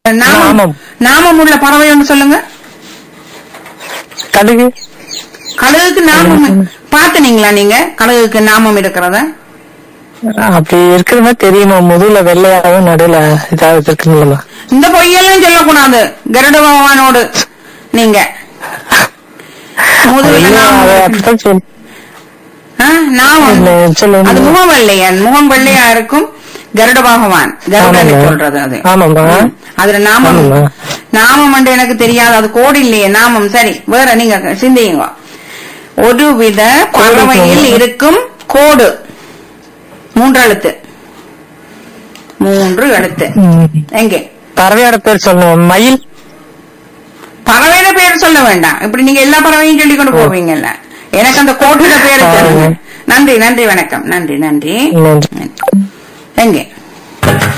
நாமம் நாமம். நாமம் உள்ள பறவை ஒன்று சொல்லுங்க கழுகு கழுகுக்கு நாமம் பாத்துனீங்களா நீங்க கழுகுக்கு நாமம் இருக்கிறத அப்படி இருக்கிற மாதிரி தெரியுமா முதுகுல வெள்ளையாவும் நடுவுல இதாவது இருக்குங்களா இந்த பொய்யெல்லாம் சொல்லக்கூடாது கருட பகவானோடு நீங்க முதுகுல நாமம் இருக்கு. அப்படித்தான் சொல்லு ஆ, நாமம் இல்ல, சொல்லுங்க. அது முகம் வெள்ளையன் முகம் வெள்ளையா இருக்கும் கருட பகவான் கருடனை ஆமாங்க. சொல்றது அது ஆமாம்மா. ம். அதுல நாமம் ஆமாம்மா. நாமம் வந்து எனக்கு தெரியாது அது கோடு இல்லையே நாமம் சரி வேற நீங்க சிந்தியுங்க ஒரு வித பறவையில் இருக்கும் கோடு மூன்று எழுத்து மூன்று எழுத்து ம். எங்கே பறவையோட பேர் சொல்லணும் மயில் பறவையோட பேர் சொல்ல வேண்டாம் இப்படி நீங்க எல்லா பறவையும் சொல்லி கொண்டு போவீங்கல்ல எனக்கு அந்த கோட்டோட பேரு சொல்லுங்க நன்றி நன்றி வணக்கம் நன்றி நன்றி நன்றி. எங்கே